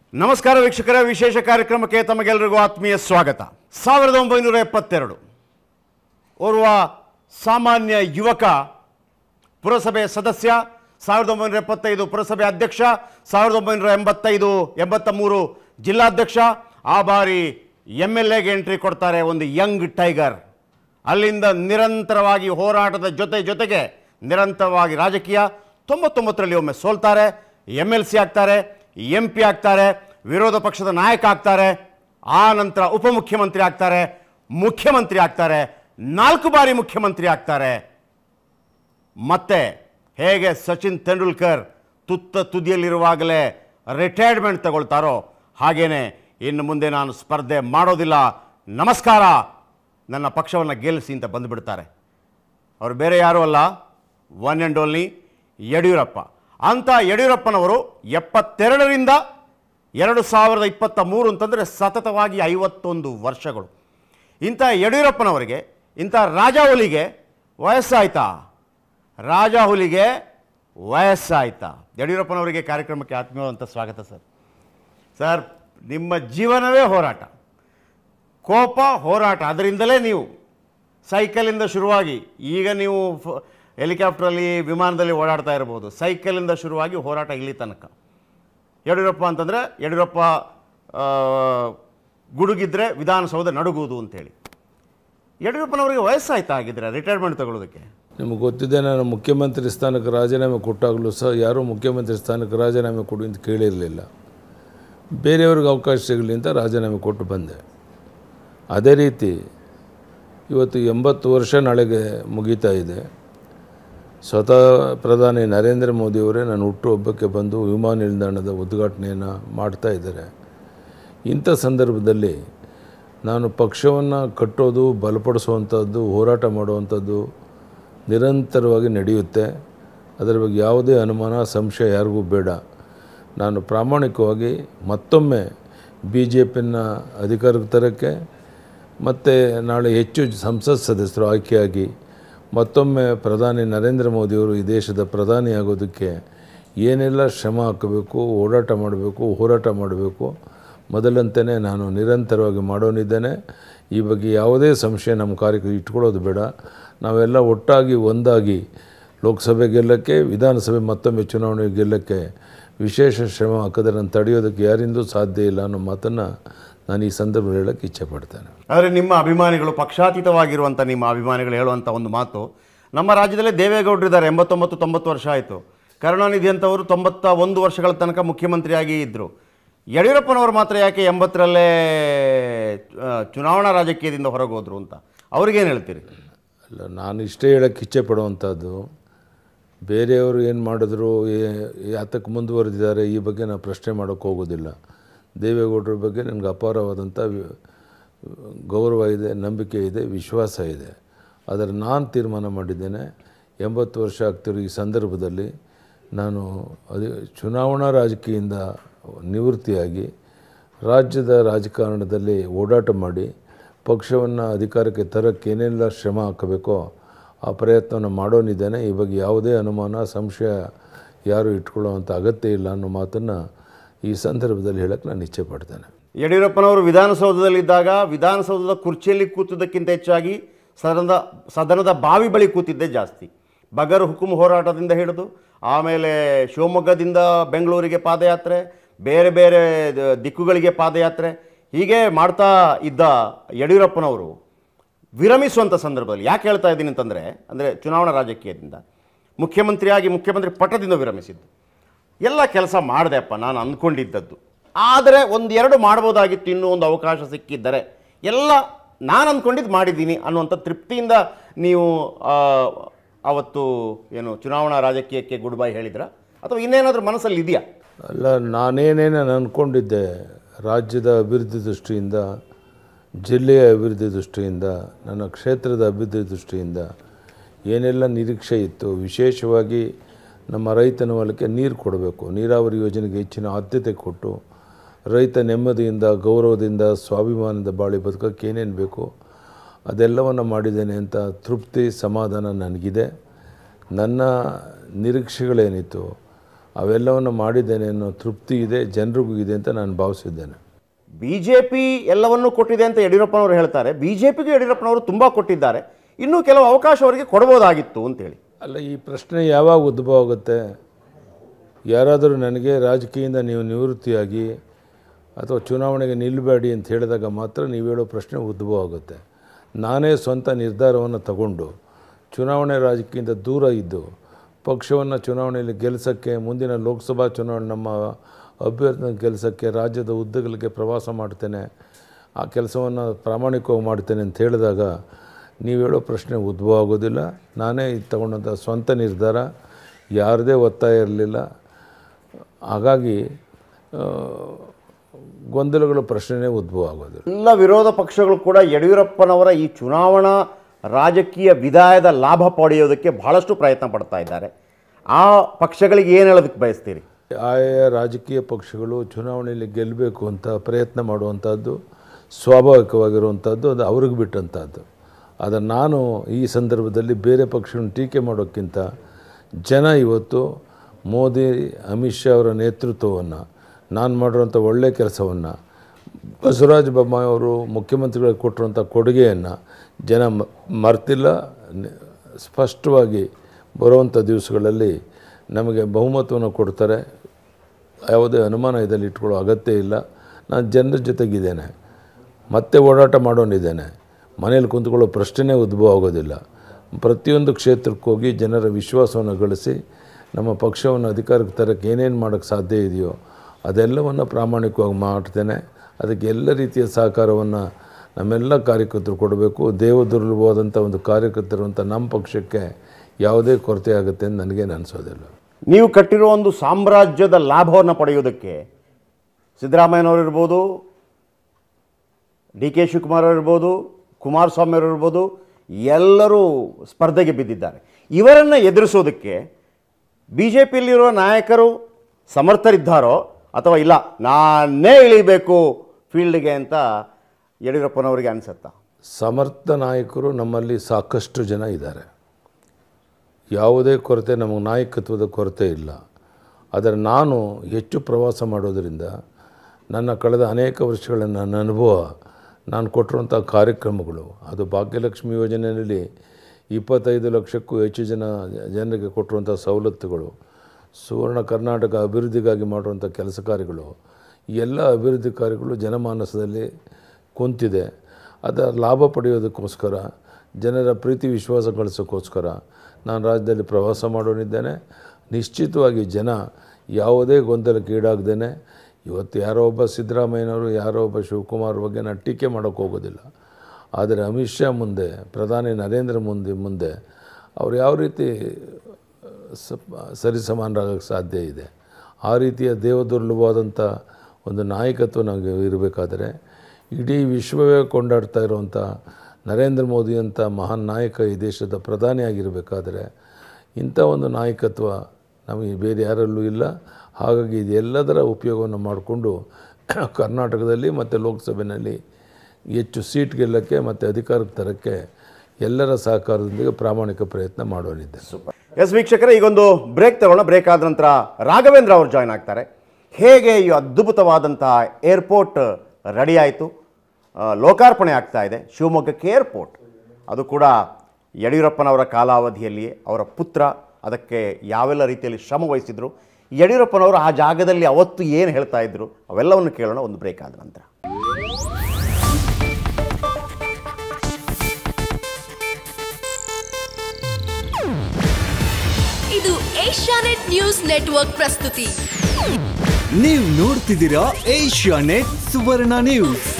ನಮಸ್ಕಾರ ವೀಕ್ಷಕರ ವಿಶೇಷ ಕಾರ್ಯಕ್ರಮಕ್ಕೆ ತಮಗೆಲ್ಲರಿಗೂ ಆತ್ಮೀಯ ಸ್ವಾಗತ ಸಾವಿರದ ಒಂಬೈನೂರ ಎಪ್ಪತ್ತೆರಡು ಓರ್ವ ಸಾಮಾನ್ಯ ಯುವಕ ಪುರಸಭೆ ಸದಸ್ಯ ಸಾವಿರದ ಒಂಬೈನೂರ ಎಪ್ಪತ್ತೈದು ಪುರಸಭೆ ಅಧ್ಯಕ್ಷ ಸಾವಿರದ ಒಂಬೈನೂರ ಎಂಬತ್ತೈದು ಎಂಬತ್ತ ಮೂರು ಜಿಲ್ಲಾಧ್ಯಕ್ಷ ಆ ಬಾರಿ ಎಮ್ ಎಲ್ ಎಗೆ ಎಂಟ್ರಿ ಕೊಡ್ತಾರೆ ಒಂದು ಯಂಗ್ ಟೈಗರ್ ಅಲ್ಲಿಂದ ನಿರಂತರವಾಗಿ ಹೋರಾಟದ ಜೊತೆ ಜೊತೆಗೆ ನಿರಂತರವಾಗಿ ರಾಜಕೀಯ ತೊಂಬತ್ತೊಂಬತ್ತರಲ್ಲಿ ಒಮ್ಮೆ ಸೋಲ್ತಾರೆ ಎಮ್ ಎಲ್ ಸಿ ಆಗ್ತಾರೆ ಎಂ ಪಿ ಆಗ್ತಾರೆ ವಿರೋಧ ಪಕ್ಷದ ನಾಯಕ ಆಗ್ತಾರೆ ಆ ನಂತರ ಉಪಮುಖ್ಯಮಂತ್ರಿ ಆಗ್ತಾರೆ ಮುಖ್ಯಮಂತ್ರಿ ಆಗ್ತಾರೆ ನಾಲ್ಕು ಬಾರಿ ಮುಖ್ಯಮಂತ್ರಿ ಆಗ್ತಾರೆ ಮತ್ತೆ ಹೇಗೆ ಸಚಿನ್ ತೆಂಡೂಲ್ಕರ್ ತುತ್ತ ತುದಿಯಲ್ಲಿರುವಾಗಲೇ ರಿಟೈರ್ಮೆಂಟ್ ತಗೊಳ್ತಾರೋ ಹಾಗೇನೆ ಇನ್ನು ಮುಂದೆ ನಾನು ಸ್ಪರ್ಧೆ ಮಾಡೋದಿಲ್ಲ ನಮಸ್ಕಾರ ನನ್ನ ಪಕ್ಷವನ್ನು ಗೆಲ್ಲಿಸಿ ಅಂತ ಬಂದುಬಿಡ್ತಾರೆ ಅವರು ಬೇರೆ ಯಾರೂ ಅಲ್ಲ ಒನ್ ಆ್ಯಂಡ್ ಓನ್ಲಿ ಯಡಿಯೂರಪ್ಪ ಅಂಥ ಯಡಿಯೂರಪ್ಪನವರು ಎಪ್ಪತ್ತೆರಡರಿಂದ ಎರಡು ಸಾವಿರದ ಇಪ್ಪತ್ತ ಮೂರು ಅಂತಂದರೆ ಸತತವಾಗಿ ಐವತ್ತೊಂದು ವರ್ಷಗಳು ಇಂಥ ಯಡಿಯೂರಪ್ಪನವರಿಗೆ ಇಂಥ ರಾಜಾಹುಲಿಗೆ ವಯಸ್ಸಾಯ್ತಾ ರಾಜಾಹುಲಿಗೆ ವಯಸ್ಸಾಯ್ತಾ ಯಡಿಯೂರಪ್ಪನವರಿಗೆ ಕಾರ್ಯಕ್ರಮಕ್ಕೆ ಆತ್ಮೀಯವಂತ ಸ್ವಾಗತ ಸರ್ ಸರ್ ನಿಮ್ಮ ಜೀವನವೇ ಹೋರಾಟ ಕೋಪ ಹೋರಾಟ ಅದರಿಂದಲೇ ನೀವು ಸೈಕಲಿಂದ ಶುರುವಾಗಿ ಈಗ ನೀವು ಫ- ಹೆಲಿಕಾಪ್ಟ್ರಲ್ಲಿ ವಿಮಾನದಲ್ಲಿ ಓಡಾಡ್ತಾ ಇರ್ಬೋದು ಸೈಕಲಿಂದ ಶುರುವಾಗಿ ಹೋರಾಟ ಇಲ್ಲಿ ತನಕ ಯಡಿಯೂರಪ್ಪ ಅಂತಂದರೆ ಯಡಿಯೂರಪ್ಪ ಆ, ಗುಡುಗಿದ್ರೆ ವಿಧಾನಸೌಧ ನಡುಗುವುದು ಅಂತೇಳಿ ಯಡಿಯೂರಪ್ಪನವರಿಗೆ ವಯಸ್ಸಾಯ್ತಾ ಆಗಿದ್ರೆ ರಿಟೈರ್ಮೆಂಟ್ ತಗೊಳ್ಳೋದಕ್ಕೆ ನಿಮಗೆ ಗೊತ್ತಿದೆ ನಾನು ಮುಖ್ಯಮಂತ್ರಿ ಸ್ಥಾನಕ್ಕೆ ರಾಜೀನಾಮೆ ಕೊಟ್ಟಾಗಲೂ ಸಹ ಯಾರೂ ಮುಖ್ಯಮಂತ್ರಿ ಸ್ಥಾನಕ್ಕೆ ರಾಜೀನಾಮೆ ಕೊಡಿ ಅಂತ ಕೇಳಿರಲಿಲ್ಲ ಬೇರೆಯವ್ರಿಗೆ ಅವಕಾಶ ಸಿಗಲಿ ಅಂತ ರಾಜೀನಾಮೆ ಕೊಟ್ಟು ಬಂದೆ ಅದೇ ರೀತಿ ಇವತ್ತು ಎಂಬತ್ತು ವರ್ಷ ನಾಳೆಗೆ ಮುಗೀತಾ ಇದೆ ಸ್ವತಃ ಪ್ರಧಾನಿ ನರೇಂದ್ರ ಮೋದಿಯವರೇ ನಾನು ಹುಟ್ಟುಹಬ್ಬಕ್ಕೆ ಬಂದು ವಿಮಾನ ನಿಲ್ದಾಣದ ಉದ್ಘಾಟನೆಯನ್ನು ಮಾಡ್ತಾ ಇದ್ದಾರೆ ಇಂಥ ಸಂದರ್ಭದಲ್ಲಿ ನಾನು ಪಕ್ಷವನ್ನು ಕಟ್ಟೋದು ಬಲಪಡಿಸುವಂಥದ್ದು ಹೋರಾಟ ಮಾಡುವಂಥದ್ದು ನಿರಂತರವಾಗಿ ನಡೆಯುತ್ತೆ ಅದರ ಬಗ್ಗೆ ಯಾವುದೇ ಅನುಮಾನ ಸಂಶಯ ಯಾರಿಗೂ ಬೇಡ ನಾನು ಪ್ರಾಮಾಣಿಕವಾಗಿ ಮತ್ತೊಮ್ಮೆ ಬಿ ಜೆ ಪಿನ ಅಧಿಕಾರಕ್ಕೆ ತರೋಕ್ಕೆ ಮತ್ತು ನಾಳೆ ಹೆಚ್ಚು ಸಂಸತ್ ಸದಸ್ಯರು ಆಯ್ಕೆಯಾಗಿ ಮತ್ತೊಮ್ಮೆ ಪ್ರಧಾನಿ ನರೇಂದ್ರ ಮೋದಿಯವರು ಈ ದೇಶದ ಪ್ರಧಾನಿ ಆಗೋದಕ್ಕೆ ಏನೆಲ್ಲ ಶ್ರಮ ಹಾಕಬೇಕು ಓಡಾಟ ಮಾಡಬೇಕು ಹೋರಾಟ ಮಾಡಬೇಕು ಮೊದಲಂತೆಯೇ ನಾನು ನಿರಂತರವಾಗಿ ಮಾಡೋನಿದ್ದೇನೆ ಈ ಬಗ್ಗೆ ಯಾವುದೇ ಸಂಶಯ ನಮ್ಮ ಕಾರ್ಯಕ್ಕೆ ಇಟ್ಕೊಳ್ಳೋದು ಬೇಡ ನಾವೆಲ್ಲ ಒಟ್ಟಾಗಿ ಒಂದಾಗಿ ಲೋಕಸಭೆ ಗೆಲ್ಲಕ್ಕೆ ವಿಧಾನಸಭೆ ಮತ್ತೊಮ್ಮೆ ಚುನಾವಣೆ ಗೆಲ್ಲಕ್ಕೆ ವಿಶೇಷ ಶ್ರಮ ಹಾಕಿದ್ರೆ ನಾನು ತಡೆಯೋದಕ್ಕೆ ಯಾರಿಂದೂ ಸಾಧ್ಯ ಇಲ್ಲ ಅನ್ನೋ ಮಾತನ್ನು ನಾನು ಈ ಸಂದರ್ಭದಲ್ಲಿ ಹೇಳೋಕ್ಕೆ ಇಚ್ಛೆ ಪಡ್ತೇನೆ ಆದರೆ ನಿಮ್ಮ ಅಭಿಮಾನಿಗಳು ಪಕ್ಷಾತೀತವಾಗಿರುವಂಥ ನಿಮ್ಮ ಅಭಿಮಾನಿಗಳು ಹೇಳುವಂಥ ಒಂದು ಮಾತು ನಮ್ಮ ರಾಜ್ಯದಲ್ಲೇ ದೇವೇಗೌಡರಿದ್ದಾರೆ ಎಂಬತ್ತೊಂಬತ್ತು ತೊಂಬತ್ತು ವರ್ಷ ಆಯಿತು ಕರುಣಾನಿಧಿ ಅಂತವರು ತೊಂಬತ್ತ ಒಂದು ವರ್ಷಗಳ ತನಕ ಮುಖ್ಯಮಂತ್ರಿಯಾಗಿ ಇದ್ದರು ಯಡಿಯೂರಪ್ಪನವರು ಮಾತ್ರ ಯಾಕೆ ಎಂಬತ್ತರಲ್ಲೇ ಆ, ಚುನಾವಣಾ ರಾಜಕೀಯದಿಂದ ಹೊರಗೋದ್ರು ಅಂತ ಅವ್ರಿಗೇನು ಹೇಳ್ತೀರಿ ಅಲ್ಲ ನಾನು ಇಷ್ಟೇ ಹೇಳೋಕ್ಕೆ ಇಚ್ಛೆ ಪಡುವಂಥದ್ದು ಬೇರೆಯವರು ಏನು ಮಾಡಿದ್ರು ಏ- ಯಾತಕ್ಕೆ ಮುಂದುವರೆದಿದ್ದಾರೆ ಈ ಬಗ್ಗೆ ನಾನು ಪ್ರಶ್ನೆ ಮಾಡೋಕ್ಕೆ ಹೋಗೋದಿಲ್ಲ ದೇವೇಗೌಡರ ಬಗ್ಗೆ ನನಗೆ ಅಪಾರವಾದಂಥ ವಿ- ಗೌರವ ಇದೆ ನಂಬಿಕೆ ಇದೆ ವಿಶ್ವಾಸ ಇದೆ ಆದರೆ ನಾನು ತೀರ್ಮಾನ ಮಾಡಿದ್ದೇನೆ ಎಂಬತ್ತು ವರ್ಷ ಆಗ್ತಿರೋ ಈ ಸಂದರ್ಭದಲ್ಲಿ ನಾನು ಅದೇ ಚುನಾವಣಾ ರಾಜಕೀಯದಿಂದ ನಿವೃತ್ತಿಯಾಗಿ ರಾಜ್ಯದ ರಾಜಕಾರಣದಲ್ಲಿ ಓಡಾಟ ಮಾಡಿ ಪಕ್ಷವನ್ನು ಅಧಿಕಾರಕ್ಕೆ ತರಕ್ಕೆ ಏನೆಲ್ಲ ಶ್ರಮ ಹಾಕಬೇಕೋ ಆ ಪ್ರಯತ್ನವನ್ನು ಮಾಡೋನಿದ್ದೇನೆ ಈ ಬಗ್ಗೆ ಯಾವುದೇ ಅನುಮಾನ ಸಂಶಯ ಯಾರು ಇಟ್ಕೊಳ್ಳೋವಂಥ ಅಗತ್ಯ ಇಲ್ಲ ಅನ್ನೋ ಮಾತನ್ನು ಈ ಸಂದರ್ಭದಲ್ಲಿ ಹೇಳಕ್ಕೆ ನಾನು ಇಚ್ಛೆ ಪಡ್ತೇನೆ ಯಡಿಯೂರಪ್ಪನವರು ವಿಧಾನಸೌಧದಲ್ಲಿದ್ದಾಗ ವಿಧಾನಸೌಧದ ಕುರ್ಚಿಯಲ್ಲಿ ಕೂತಿದ್ದಕ್ಕಿಂತ ಹೆಚ್ಚಾಗಿ ಸದನದ ಸದನದ ಬಾವಿ ಬಳಿ ಕೂತಿದ್ದೇ ಜಾಸ್ತಿ ಬಗರ್ ಹುಕುಂ ಹೋರಾಟದಿಂದ ಹಿಡಿದು ಆಮೇಲೆ ಶಿವಮೊಗ್ಗದಿಂದ ಬೆಂಗಳೂರಿಗೆ ಪಾದಯಾತ್ರೆ ಬೇರೆ ಬೇರೆ ದ- ದಿಕ್ಕುಗಳಿಗೆ ಪಾದಯಾತ್ರೆ ಹೀಗೆ ಮಾಡ್ತಾ ಇದ್ದ ಯಡಿಯೂರಪ್ಪನವರು ವಿರಮಿಸುವಂಥ ಸಂದರ್ಭದಲ್ಲಿ ಯಾಕೆ ಹೇಳ್ತಾ ಇದ್ದೀನಿ ಅಂತಂದರೆ ಅಂದರೆ ಚುನಾವಣಾ ರಾಜಕೀಯದಿಂದ ಮುಖ್ಯಮಂತ್ರಿಯಾಗಿ ಮುಖ್ಯಮಂತ್ರಿ ಪಟ್ಟದಿಂದ ವಿರಮಿಸಿದ್ದು ಎಲ್ಲ ಕೆಲಸ ಮಾಡಿದೆಪ್ಪ ನಾನು ಅಂದ್ಕೊಂಡಿದ್ದದ್ದು ಆದರೆ ಒಂದೆರಡು ಮಾಡ್ಬೋದಾಗಿತ್ತು ಇನ್ನೂ ಒಂದು ಅವಕಾಶ ಸಿಕ್ಕಿದ್ದರೆ ಎಲ್ಲ ನಾನು ಅಂದ್ಕೊಂಡಿದ್ದು ಮಾಡಿದ್ದೀನಿ ಅನ್ನುವಂಥ ತೃಪ್ತಿಯಿಂದ ನೀವು ಆ, ಅವತ್ತು ಏನು ಚುನಾವಣಾ ರಾಜಕೀಯಕ್ಕೆ ಗುಡ್ ಬೈ ಹೇಳಿದ್ರ ಅಥವಾ ಇನ್ನೇನಾದರೂ ಮನಸ್ಸಲ್ಲಿ ಇದೆಯಾ ಅಲ್ಲ ನಾನೇನೇನು ಅಂದ್ಕೊಂಡಿದ್ದೆ ರಾಜ್ಯದ ಅಭಿವೃದ್ಧಿ ದೃಷ್ಟಿಯಿಂದ ಜಿಲ್ಲೆಯ ಅಭಿವೃದ್ಧಿ ದೃಷ್ಟಿಯಿಂದ ನನ್ನ ಕ್ಷೇತ್ರದ ಅಭಿವೃದ್ಧಿ ದೃಷ್ಟಿಯಿಂದ ಏನೆಲ್ಲ ನಿರೀಕ್ಷೆ ಇತ್ತು ವಿಶೇಷವಾಗಿ ನಮ್ಮ ರೈತನ ಹೊಲಕ್ಕೆ ನೀರು ಕೊಡಬೇಕು ನೀರಾವರಿ ಯೋಜನೆಗೆ ಹೆಚ್ಚಿನ ಆದ್ಯತೆ ಕೊಟ್ಟು ರೈತ ನೆಮ್ಮದಿಯಿಂದ ಗೌರವದಿಂದ ಸ್ವಾಭಿಮಾನದ ಬಾಳಿ ಬದುಕೋಕ್ಕೆ ಏನೇನು ಬೇಕು ಅದೆಲ್ಲವನ್ನು ಮಾಡಿದ್ದೇನೆ ಅಂತ ತೃಪ್ತಿ ಸಮಾಧಾನ ನನಗಿದೆ ನನ್ನ ನಿರೀಕ್ಷೆಗಳೇನಿತ್ತು ಅವೆಲ್ಲವನ್ನು ಮಾಡಿದ್ದೇನೆ ಅನ್ನೋ ತೃಪ್ತಿ ಇದೆ ಜನರಿಗೂ ಇದೆ ಅಂತ ನಾನು ಭಾವಿಸಿದ್ದೇನೆ ಬಿ ಜೆ ಪಿ ಎಲ್ಲವನ್ನೂ ಕೊಟ್ಟಿದೆ ಅಂತ ಯಡಿಯೂರಪ್ಪನವರು ಹೇಳ್ತಾರೆ ಬಿ ಜೆ ಪಿಗೂ ಯಡಿಯೂರಪ್ಪನವರು ತುಂಬ ಕೊಟ್ಟಿದ್ದಾರೆ ಇನ್ನೂ ಕೆಲವು ಅವಕಾಶ ಅವರಿಗೆ ಕೊಡ್ಬೋದಾಗಿತ್ತು ಅಂತೇಳಿ ಅಲ್ಲ ಈ ಪ್ರಶ್ನೆ ಯಾವಾಗ ಉದ್ಭವ ಆಗುತ್ತೆ ಯಾರಾದರೂ ನನಗೆ ರಾಜಕೀಯದಿಂದ ನೀವು ನಿವೃತ್ತಿಯಾಗಿ ಅಥವಾ ಚುನಾವಣೆಗೆ ನಿಲ್ಲಬೇಡಿ ಅಂತ ಹೇಳಿದಾಗ ಮಾತ್ರ ನೀವು ಹೇಳೋ ಪ್ರಶ್ನೆ ಉದ್ಭವ ಆಗುತ್ತೆ ನಾನೇ ಸ್ವಂತ ನಿರ್ಧಾರವನ್ನು ತಗೊಂಡು ಚುನಾವಣೆ ರಾಜಕೀಯದಿಂದ ದೂರ ಇದ್ದು ಪಕ್ಷವನ್ನು ಚುನಾವಣೆಯಲ್ಲಿ ಗೆಲ್ಲಿಸೋಕ್ಕೆ ಮುಂದಿನ ಲೋಕಸಭಾ ಚುನಾವಣೆ ನಮ್ಮ ಅಭ್ಯರ್ಥಿನ ಗೆಲ್ಲಿಸೋಕ್ಕೆ ರಾಜ್ಯದ ಉದ್ದಗಲಿಗೆ ಪ್ರವಾಸ ಮಾಡ್ತೇನೆ ಆ ಕೆಲಸವನ್ನು ಪ್ರಾಮಾಣಿಕವಾಗಿ ಮಾಡ್ತೇನೆ ಅಂತ ಹೇಳಿದಾಗ ನೀವು ಹೇಳೋ ಪ್ರಶ್ನೆ ಉದ್ಭವ ಆಗೋದಿಲ್ಲ ನಾನೇ ಇದು ತಗೊಂಡಂಥ ಸ್ವಂತ ನಿರ್ಧಾರ ಯಾರದೇ ಒತ್ತಾಯ ಇರಲಿಲ್ಲ ಹಾಗಾಗಿ ಆ, ಗೊಂದಲಗಳ ಪ್ರಶ್ನೆನೇ ಉದ್ಭವ ಆಗೋದಿಲ್ಲ ಎಲ್ಲ ವಿರೋಧ ಪಕ್ಷಗಳು ಕೂಡ ಯಡಿಯೂರಪ್ಪನವರ ಈ ಚುನಾವಣಾ ರಾಜಕೀಯ ವಿದಾಯದ ಲಾಭ ಪಡೆಯೋದಕ್ಕೆ ಬಹಳಷ್ಟು ಪ್ರಯತ್ನ ಪಡ್ತಾ ಇದ್ದಾರೆ ಆ ಪಕ್ಷಗಳಿಗೆ ಏನು ಹೇಳೋದಕ್ಕೆ ಬಯಸ್ತೀರಿ ಆಯಾ ರಾಜಕೀಯ ಪಕ್ಷಗಳು ಚುನಾವಣೆಯಲ್ಲಿ ಗೆಲ್ಲಬೇಕು ಅಂತ ಪ್ರಯತ್ನ ಮಾಡುವಂಥದ್ದು ಸ್ವಾಭಾವಿಕವಾಗಿರುವಂಥದ್ದು ಅದು ಅವ್ರಿಗೆ ಬಿಟ್ಟಂಥದ್ದು ಆದರೆ ನಾನು ಈ ಸಂದರ್ಭದಲ್ಲಿ ಬೇರೆ ಪಕ್ಷಗಳನ್ನು ಟೀಕೆ ಮಾಡೋಕ್ಕಿಂತ ಜನ ಇವತ್ತು ಮೋದಿ ಅಮಿತ್ ಶಾ ಅವರ ನೇತೃತ್ವವನ್ನು ನಾನು ಮಾಡಿರುವಂಥ ಒಳ್ಳೆಯ ಕೆಲಸವನ್ನು ಬಸವರಾಜ ಬೊಮ್ಮಾಯಿ ಅವರು ಮುಖ್ಯಮಂತ್ರಿಗಳಿಗೆ ಕೊಟ್ಟಿರುವಂಥ ಕೊಡುಗೆಯನ್ನು ಜನ ಮ- ಮರ್ತಿಲ್ಲ ನ- ಸ್ಪಷ್ಟವಾಗಿ ಬರುವಂಥ ದಿವಸಗಳಲ್ಲಿ ನಮಗೆ ಬಹುಮತವನ್ನು ಕೊಡ್ತಾರೆ ಯಾವುದೇ ಅನುಮಾನ ಇದರಲ್ಲಿ ಇಟ್ಕೊಳ್ಳೋ ಅಗತ್ಯ ಇಲ್ಲ ನಾನು ಜನರ ಜೊತೆಗಿದ್ದೇನೆ ಮತ್ತೆ ಓಡಾಟ ಮಾಡೋನಿದ್ದೇನೆ ಮನೇಲಿ ಕುಂತ್ಕೊಳ್ಳೋ ಪ್ರಶ್ನೆನೇ ಉದ್ಭವ ಆಗೋದಿಲ್ಲ ಪ್ರತಿಯೊಂದು ಕ್ಷೇತ್ರಕ್ಕೆ ಹೋಗಿ ಜನರ ವಿಶ್ವಾಸವನ್ನು ಗಳಿಸಿ ನಮ್ಮ ಪಕ್ಷವನ್ನು ಅಧಿಕಾರಕ್ಕೆ ತರಕ್ಕೆ ಏನೇನು ಮಾಡೋಕ್ಕೆ ಸಾಧ್ಯ ಇದೆಯೋ ಅದೆಲ್ಲವನ್ನು ಪ್ರಾಮಾಣಿಕವಾಗಿ ಮಾಡ್ತೇನೆ ಅದಕ್ಕೆ ಎಲ್ಲ ರೀತಿಯ ಸಹಕಾರವನ್ನು ನಮ್ಮೆಲ್ಲ ಕಾರ್ಯಕರ್ತರು ಕೊಡಬೇಕು ದೇವದುರ್ಲಭವಾದಂಥ ಒಂದು ಕಾರ್ಯಕರ್ತರುವಂಥ ನಮ್ಮ ಪಕ್ಷಕ್ಕೆ ಯಾವುದೇ ಕೊರತೆ ಆಗುತ್ತೆ ಅಂತ ನನಗೇನು ಅನಿಸೋದಿಲ್ಲ ನೀವು ಕಟ್ಟಿರೋ ಒಂದು ಸಾಮ್ರಾಜ್ಯದ ಲಾಭವನ್ನು ಪಡೆಯೋದಕ್ಕೆ ಸಿದ್ದರಾಮಯ್ಯನವರು ಇರ್ಬೋದು ಡಿ ಕೆ ಶಿವಕುಮಾರ್ ಅವರು ಇರ್ಬೋದು ಕುಮಾರಸ್ವಾಮಿ ಅವರು ಇರ್ಬೋದು ಎಲ್ಲರೂ ಸ್ಪರ್ಧೆಗೆ ಬಿದ್ದಿದ್ದಾರೆ ಇವರನ್ನು ಎದುರಿಸೋದಕ್ಕೆ ಬಿ ಜೆ ಪಿಯಲ್ಲಿರುವ ನಾಯಕರು ಸಮರ್ಥರಿದ್ದಾರೋ ಅಥವಾ ಇಲ್ಲ ನಾನೇ ಇಳಿಬೇಕು ಫೀಲ್ಡ್ಗೆ ಅಂತ ಯಡಿಯೂರಪ್ಪನವರಿಗೆ ಅನಿಸುತ್ತಾ ಸಮರ್ಥ ನಾಯಕರು ನಮ್ಮಲ್ಲಿ ಸಾಕಷ್ಟು ಜನ ಇದ್ದಾರೆ ಯಾವುದೇ ಕೊರತೆ ನಮಗೆ ನಾಯಕತ್ವದ ಕೊರತೆ ಇಲ್ಲ ಆದರೆ ನಾನು ಹೆಚ್ಚು ಪ್ರವಾಸ ಮಾಡೋದರಿಂದ ನನ್ನ ಕಳೆದ ಅನೇಕ ವರ್ಷಗಳ ನನ್ನ ಅನುಭವ ನಾನು ಕೊಟ್ಟಿರುವಂಥ ಕಾರ್ಯಕ್ರಮಗಳು ಅದು ಭಾಗ್ಯಲಕ್ಷ್ಮಿ ಯೋಜನೆಯಲ್ಲಿ ಇಪ್ಪತ್ತೈದು ಲಕ್ಷಕ್ಕೂ ಹೆಚ್ಚು ಜನ ಜನರಿಗೆ ಕೊಟ್ಟಿರುವಂಥ ಸವಲತ್ತುಗಳು ಸುವರ್ಣ ಕರ್ನಾಟಕ ಅಭಿವೃದ್ಧಿಗಾಗಿ ಮಾಡುವಂಥ ಕೆಲಸ ಕಾರ್ಯಗಳು ಈ ಎಲ್ಲ ಅಭಿವೃದ್ಧಿ ಕಾರ್ಯಗಳು ಜನಮಾನಸದಲ್ಲಿ ಕುಂತಿದೆ ಅದರ ಲಾಭ ಪಡೆಯೋದಕ್ಕೋಸ್ಕರ ಜನರ ಪ್ರೀತಿ ವಿಶ್ವಾಸ ಗಳಿಸೋಕ್ಕೋಸ್ಕರ ನಾನು ರಾಜ್ಯದಲ್ಲಿ ಪ್ರವಾಸ ಮಾಡೋನಿದ್ದೇನೆ ನಿಶ್ಚಿತವಾಗಿ ಜನ ಯಾವುದೇ ಗೊಂದಲಕ್ಕೆ ಈಡಾಗ್ದೇನೆ ಇವತ್ತು ಯಾರೋ ಒಬ್ಬ ಸಿದ್ದರಾಮಯ್ಯನವರು ಯಾರೋ ಒಬ್ಬ ಶಿವಕುಮಾರ್ ಬಗ್ಗೆ ನಾನು ಟೀಕೆ ಮಾಡೋಕ್ಕೆ ಹೋಗೋದಿಲ್ಲ ಆದರೆ ಅಮಿತ್ ಶಾ ಮುಂದೆ ಪ್ರಧಾನಿ ನರೇಂದ್ರ ಮೋದಿ ಮುಂದೆ ಅವ್ರು ಯಾವ ರೀತಿ ಸಪ್- ಸರಿಸಮಾನರಾಗಕ್ಕೆ ಸಾಧ್ಯ ಇದೆ ಆ ರೀತಿಯ ದೇವದುರ್ಲಭವಾದಂಥ ಒಂದು ನಾಯಕತ್ವ ನಮಗೆ ಇರಬೇಕಾದರೆ ಇಡೀ ವಿಶ್ವವೇ ಕೊಂಡಾಡ್ತಾ ಇರುವಂಥ ನರೇಂದ್ರ ಮೋದಿ ಅಂತ ಮಹಾನ್ ನಾಯಕ ಈ ದೇಶದ ಪ್ರಧಾನಿಯಾಗಿರಬೇಕಾದ್ರೆ ಇಂಥ ಒಂದು ನಾಯಕತ್ವ ನಮಗೆ ಬೇರೆ ಯಾರಲ್ಲೂ ಇಲ್ಲ ಹಾಗಾಗಿ ಇದೆಲ್ಲದರ ಉಪಯೋಗವನ್ನು ಮಾಡಿಕೊಂಡು ಕರ್ನಾಟಕದಲ್ಲಿ ಮತ್ತು ಲೋಕಸಭೆಯಲ್ಲಿ ಹೆಚ್ಚು ಸೀಟ್ ಗೆಲ್ಲಕ್ಕೆ ಮತ್ತು ಅಧಿಕಾರಕ್ಕೆ ತರಕ್ಕೆ ಎಲ್ಲರ ಸಹಕಾರದೊಂದಿಗೆ ಪ್ರಾಮಾಣಿಕ ಪ್ರಯತ್ನ ಮಾಡೋನಿದ್ದೆ ಎಸ್ ವೀಕ್ಷಕರೇ ಈಗೊಂದು ಬ್ರೇಕ್ ತಗೊಳ್ಳೋಣ ಬ್ರೇಕ್ ಆದ ನಂತರ ರಾಘವೇಂದ್ರ ಅವರು ಜಾಯ್ನ್ ಆಗ್ತಾರೆ ಹೇಗೆ ಈ ಅದ್ಭುತವಾದಂತಹ ಏರ್ಪೋರ್ಟ್ ರೆಡಿ ಆಯಿತು ಲೋಕಾರ್ಪಣೆ ಆಗ್ತಾ ಇದೆ ಶಿವಮೊಗ್ಗಕ್ಕೆ ಏರ್ಪೋರ್ಟ್ ಅದು ಕೂಡ ಯಡಿಯೂರಪ್ಪನವರ ಕಾಲಾವಧಿಯಲ್ಲಿಯೇ ಅವರ ಪುತ್ರ ಅದಕ್ಕೆ ಯಾವೆಲ್ಲ ರೀತಿಯಲ್ಲಿ ಶ್ರಮ ವಹಿಸಿದ್ರು ಯಡಿಯೂರಪ್ಪನವರು ಆ ಜಾಗದಲ್ಲಿ ಅವತ್ತು ಏನು ಹೇಳ್ತಾ ಇದ್ರು ಅವೆಲ್ಲವನ್ನು ಕೇಳೋಣ ಒಂದು ಬ್ರೇಕ್ ಆದ ನಂತರ ಇದು ಏಷ್ಯಾನೆಟ್ ನ್ಯೂಸ್ ನೆಟ್ವರ್ಕ್ ಪ್ರಸ್ತುತಿ ನೀವು ನೋಡ್ತಿದ್ದೀರಾ ಏಷ್ಯಾ ನೆಟ್ ಸುವರ್ಣ ನ್ಯೂಸ್